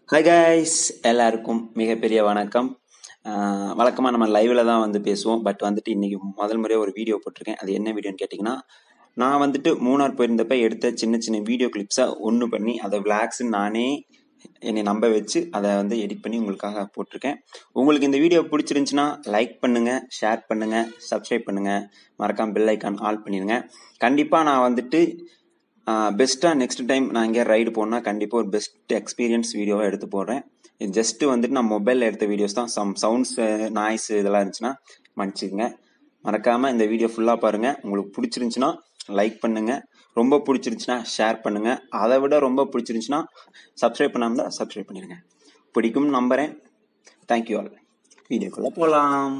Hi guys எல்லாருக்கும் மிகப்பெரிய வணக்கம் வழக்கமாக நம்ம லைவில் தான் வந்து பேசுவோம் பட் வந்துட்டு இன்றைக்கி முதல் முறையாக ஒரு வீடியோ போட்டிருக்கேன் அது என்ன வீடியோன்னு கேட்டிங்கன்னா நான் வந்துட்டு மூணார் போயிருந்தப்ப எடுத்த சின்ன சின்ன வீடியோ கிளிப்ஸை ஒன்று பண்ணி அதை விளாக்ஸ்ன்னு நானே என்னை நம்ப வச்சு அதை வந்து எடிட் பண்ணி உங்களுக்காக போட்டிருக்கேன் உங்களுக்கு இந்த வீடியோ பிடிச்சிருந்துச்சுன்னா லைக் பண்ணுங்கள் ஷேர் பண்ணுங்கள் சப்ஸ்கிரைப் பண்ணுங்கள் மறக்காம பெல் ஐக்கான் ஆல் பண்ணிடுங்க கண்டிப்பாக நான் வந்துட்டு பெஸ்ட்டாக நெக்ஸ்ட் டைம் நான் எங்கேயா ரைடு போனால் கண்டிப்பாக ஒரு பெஸ்ட் எக்ஸ்பீரியன்ஸ் வீடியோவை எடுத்து போடுறேன் இது ஜஸ்ட்டு வந்துட்டு நான் மொபைலில் எடுத்த வீடியோஸ் தான் சம் சவுண்ட்ஸ் நாய்ஸ் இதெல்லாம் இருந்துச்சுன்னா மன்னிச்சுக்கங்க மறக்காமல் இந்த வீடியோ ஃபுல்லாக பாருங்கள் உங்களுக்கு பிடிச்சிருந்துச்சுன்னா லைக் பண்ணுங்கள் ரொம்ப பிடிச்சிருந்துச்சுன்னா ஷேர் பண்ணுங்கள் அதை விட ரொம்ப பிடிச்சிருந்துச்சுன்னா சப்ஸ்கிரைப் பண்ணாமல் தான் சப்ஸ்கிரைப் பண்ணிடுங்க பிடிக்கும்னு நம்புகிறேன் தேங்க்யூ ஆல் வீடியோக்குள்ளே போகலாம்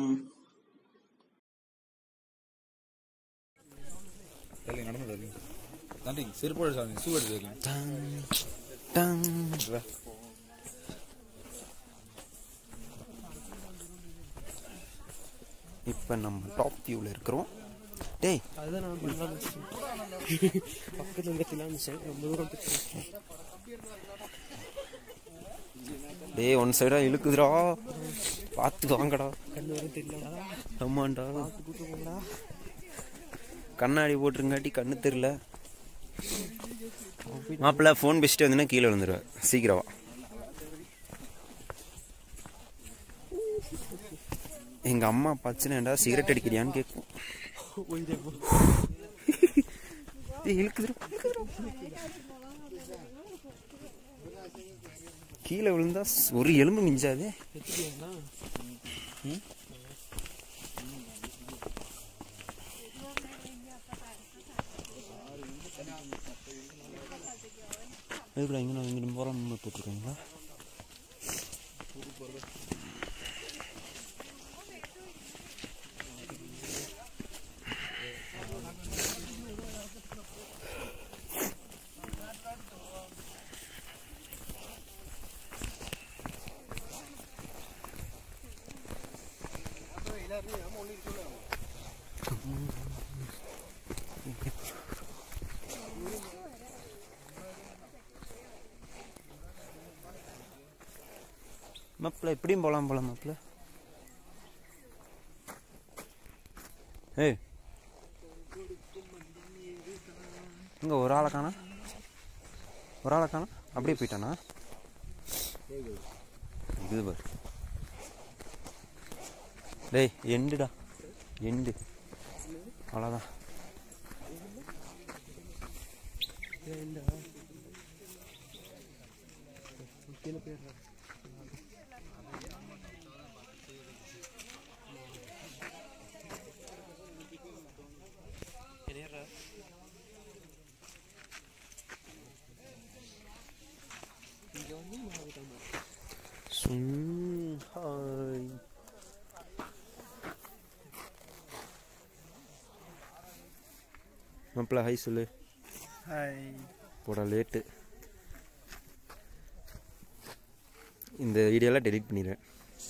தள்ளி நடந்து தள்ளி தம்பி செருப்போட சாமி ஷூ எடுத்து வைக்கணும் இப்போ நம்ம டாப் வியூவில் இருக்கிறோம் டேய் அதுதான் நான் பண்ணலாம்னு நினைச்சேன். பக்கத்துல நிறுத்தலாம்னு நினைச்சேன். ரொம்ப தூரம் போச்சு. டேய் ஒன் சைடாக இழுக்குதுடா பார்த்து வாங்கடா கண்ணு வரும் தெரியலடா ஆமாண்டா கூட்டு போங்கடா கண்ணாடி போட்டிருங்காட்டி கண்ணு தெரில மாப்பிள்ள ஃபோன் பேசிட்டு வந்தீங்கன்னா கீழே விழுந்துருவேன் சீக்கிரம் வா எங்க அம்மா பச்சுனேண்டா சிகரெட் அடிக்கிறியான்னு கேட்கும் உயிரே போ ஏய், இழுக்குதுடா கீழே விழுந்தா ஒரு எலும்பு மிஞ்சாதே எடுத்துட்டீங்களா எதுக்குடா இங்கே இங்கே போகிறோம் போட்டிருக்காங்களா மாப்பிள்ள எப்படியும் போகலாம் போகலாம் மாப்பிள்ள ஏய் இங்க ஒரு ஆளை காணா ஒரு ஆளை காணா அப்படியே போயிட்டானா இது பாரு டேய் எண்டுடா எண்டு அவ்வளோதான் ஏன்டா கீழே போயிடுறா சும் ஹாய் மாப்பிள்ள ஹாய் சொல்லு ஹாய் போடா லேட்டு இந்த வீடியோலாம் டெலீட் பண்ணிடுவேன்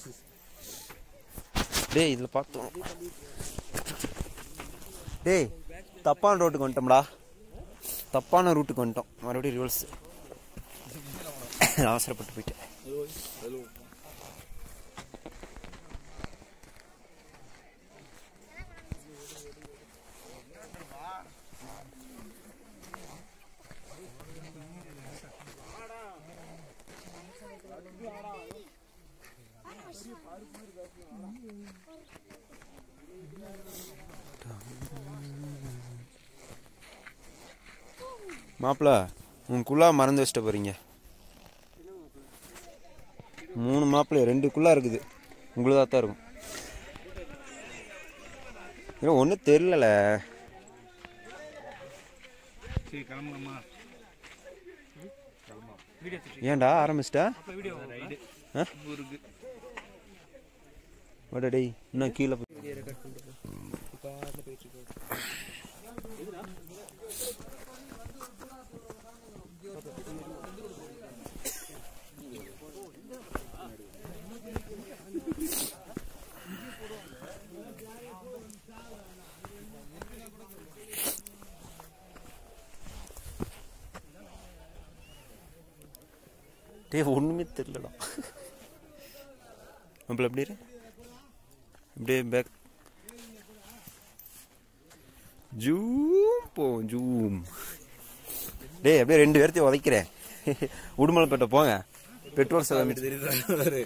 டேய் இதில் பார்த்தோம் டேய் தப்பான ரோட்டுக்கு வந்துட்டோம்டா தப்பான ரூட்டுக்கு வந்துட்டோம் மறுபடியும் ரிவர்ஸ் அவசரப்பட்டு போயிட்டேன் மாப்பிள்ள உன் குள்ளா மறந்து வச்சுட்டு போறீங்க மூணு மாப்பிள்ளை ரெண்டு குள்ளா இருக்குது உங்களுதா தான் இருக்கும் இன்னும் ஒன்றும் தெரிலல சரி கிளம்புங்கம்மா ஏன்டா ஆரம்பிச்சிட்டா வீடியோ ஆ வாடா டேய் இன்னும் கீழே போய் வீடியோ ரெக்கார்ட் பண்ணிட்டு இப்போ ஆறில் போயிட்டு இருக்கோம் டேய் ஒன்றுமே தெரிலடா நம்மள எப்படி இரு அப்படியே பேக் ஜூம் போ ஜூம் டேய் அப்படியே ரெண்டு பேர்த்தையும் உதைக்கிறேன் உடுமலைப்பேட்டை போங்க பெட்ரோல் செலவு தெரியுது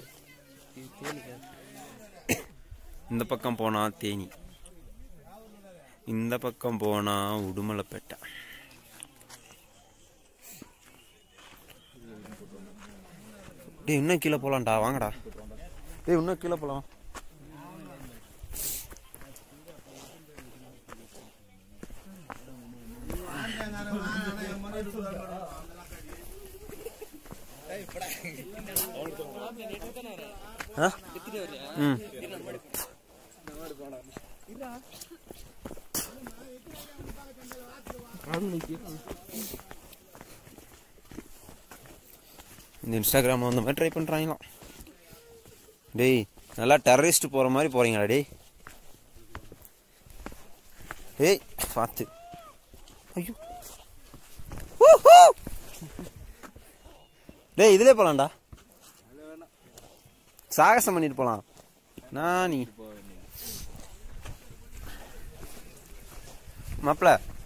இந்த பக்கம் போனா தேனி இந்த பக்கம் போனா உடுமலைப்பேட்டை டேய் இன்னும் கீழே போலாம்டா வாங்கடா டேய் இன்னும் கீழே போலாம் ஆ ம் இந்த இன்ஸ்டாகிராமில் வந்த மாதிரி ட்ரை பண்ணுறாங்களாம் டேய் நல்லா டெரரிஸ்ட் போகிற மாதிரி போகிறீங்களா டேய் டேய் பார்த்து ஐயோ ஊஹூ! டேய் இதிலே போகலாம்டா சாகசம் பண்ணிட்டு போகலாம் நான் நீ மாப்பிள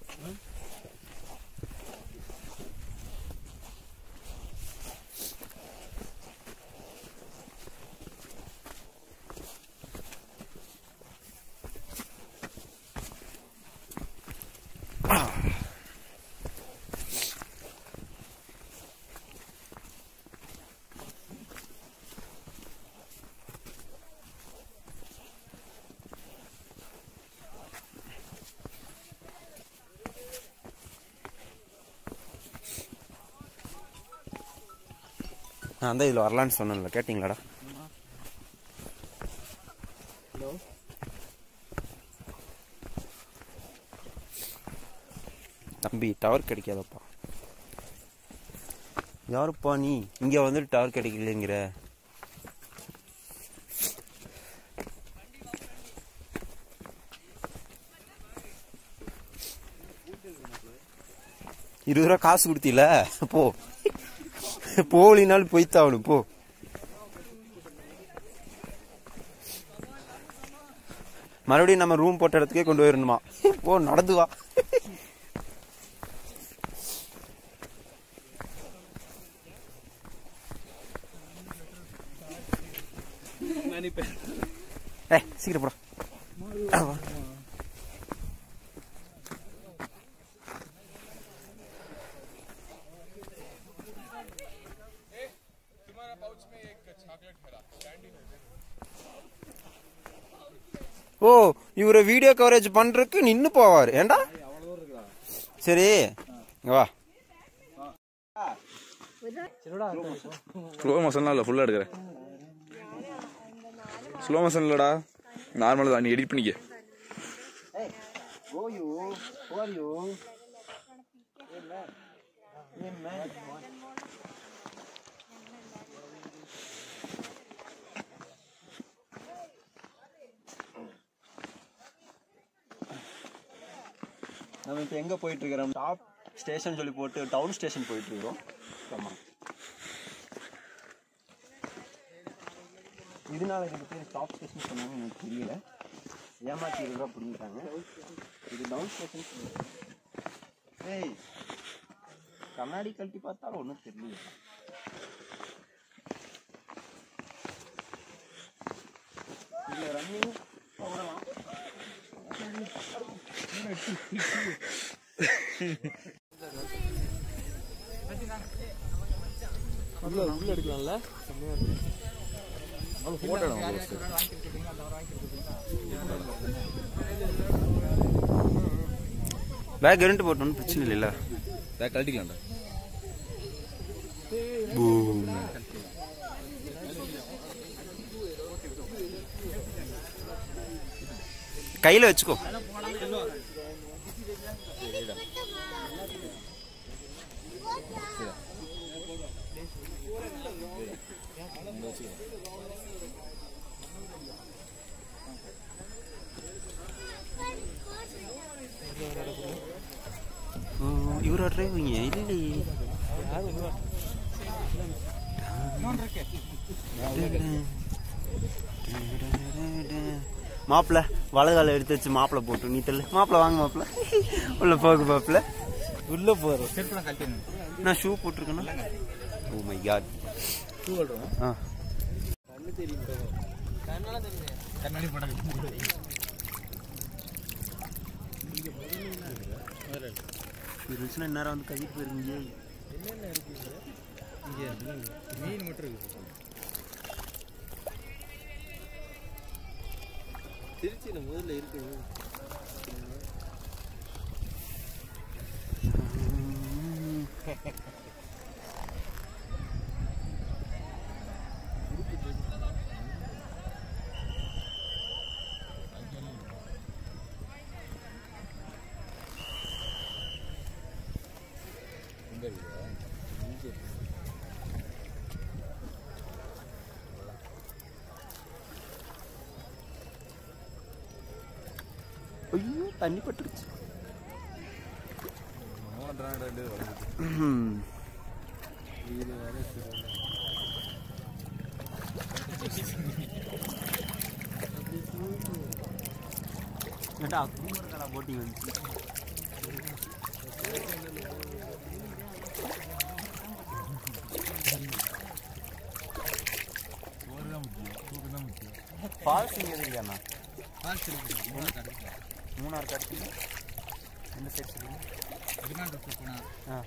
நான் தான் இதில் வரலான்னு சொன்னேன்ல கேட்டிங்களாடா தம்பி டவர் கிடைக்காதப்பா யாருப்பா நீ இங்கே வந்துட்டு டவர் கிடைக்கலங்கிற இருபது ரூபா காசு கொடுத்தீல போ போலினாலும் போய்த்தாவணும் போ மறுபடியும் நம்ம ரூம் போட்ட இடத்துக்கே கொண்டு போயிடணுமா போ நடந்து வா ஏ சீக்கிரம் போடா ஆ, வா. ஓ இவரை வீடியோ கவரேஜ் பண்றதுக்கு நின்னு போவார் ஏண்டா சரி இங்க வா ஸ்லோ மோஷன்லாம் இல்லை ஃபுல்லாக எடுக்கிறேன் ஸ்லோ மோஷன் இல்லைடா நார்மலாக தான் நீ எடிட் பண்ணிக்க நம்ம இப்போ எங்க போயிட்டு இருக்கிறோம் டாப் ஸ்டேஷன் சொல்லி போட்டு டவுன் ஸ்டேஷன் போயிட்டு இருக்கிறோம் ஆமா இதனால இதுக்கு பேர் டாப் ஸ்டேஷன் சொன்னாங்க எனக்கு தெரியல ஏமாத்தி இருபது ரூபா பிடிங்கிட்டாங்க இது டவுன் ஸ்டேஷன் ஏய் கண்ணாடி கழட்டி பார்த்தாலும் ஒன்றும் தெரியல இதுல ரன்னிங் போகலாம் உள்ள உள்ள எடுக்கலாம்ல செம்மையா இருக்கு ஃபோட்டோ பேக் இரண்டு போட்டு ஒன்றும் பிரச்சனை இல்லைல்ல கழட்டிக்கலாம்டா கையில் வச்சுக்கோ ஓ, இவரா டிரைவிங்க இல்லையே யாரும் உள்ள மாப்பிள்ள வலகால எடுத்து வச்சு மாப்பிள்ள போட்டு நீ தெரியல மாப்பிள்ள வாங்க மாப்பிள்ள உள்ள போகு மாப்பிள்ள உள்ள போறோம் செருப்பெல்லாம் கழட்டி நான் ஷூ போட்டிருக்கேன்னா ஓ மை காட் ஆ கண்ணாடி போட இருந்துச்சுன்னா இந்நேரம் வந்து கைட்டு போயிருங்க மீன் மட்டும் இருக்குது திருச்சியில முதல்ல இருக்கு ஐயோ தண்ணி பட்டுருச்சு ரெண்டு ம். ஏன்டா அக்குமர் கடை போட்டிங் வந்துச்சு ஃபால்ஸ் இங்கே இல்லையாண்ணா மூணாறு கடத்தி எந்த சைடு சொல்லுங்க ஆ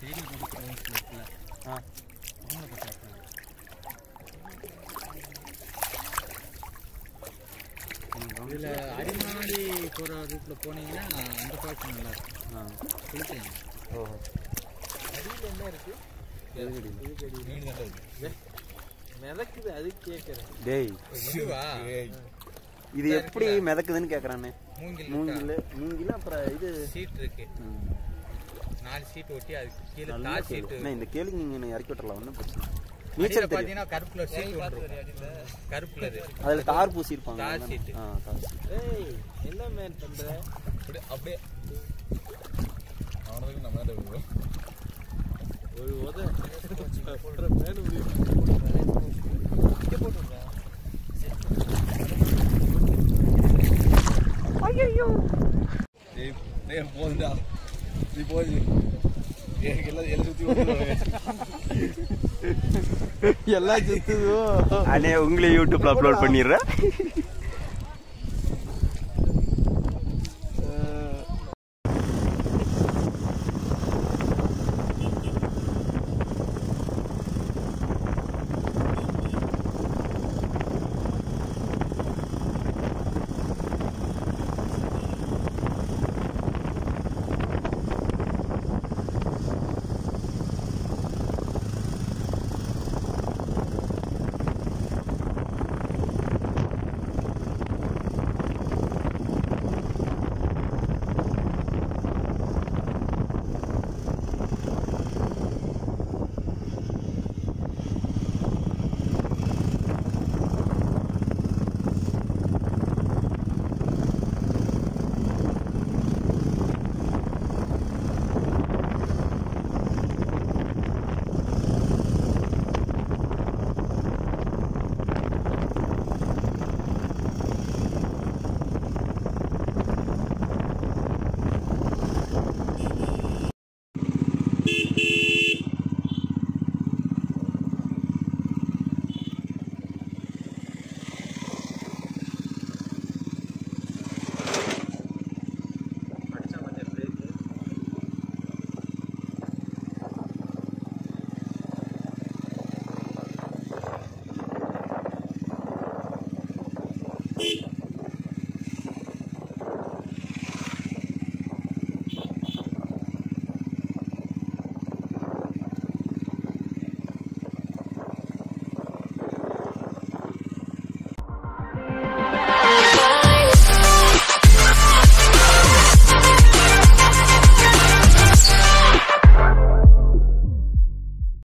ஆ இதுல அடிமாடி போற ரூட்ல போனீங்கன்னா அந்த ஃபால்ஸ் நல்லா இருக்கும் ஆ குளிக்கலாம் ஓஹோ மீன் தான் இருக்கு மிதக்குது அது கேட்கறேன் டேய் இதுவா இது எப்படி மிதக்குதுன்னு கேக்குறானே மூங்கில் மூங்கில் மூங்கில் அப்புறம் இது சீட் இருக்கு ம். நாலு சீட் ஒட்டி அதுக்கு கீழே நல்லா தார் கேளு. சீட் அண்ணா, இந்த கேள்வி நீங்க என்னை இறக்கி விட்டுறலாம் ஒன்றும் பிரச்சனை இல்லை. நீச்சல் நீச்சல் தெரியும் பாத்தீங்கன்னா கருப்பு கலர் சீட் வந்துரும் கருப்பு கலர் அதுல தார் பூசி இருப்பாங்க தார் சீட்டு. ஆ தார் சீட்டு. ஏய் என்ன மேன் பண்ற அப்படியே அப்படியே அவனதுக்கு நம்ம தான் விடுவோம் ஒரு உத சொல்ற மேல இங்க போட்டுருங்க டேய் டேய் போதுடா நீ போது எனக்கு எல்லாம் எல்லாம் சுத்தி எல்லாம் சுத்துதோ அண்ணே உங்களே யூடியூப்ல அப்லோட் பண்ணிடுறேன்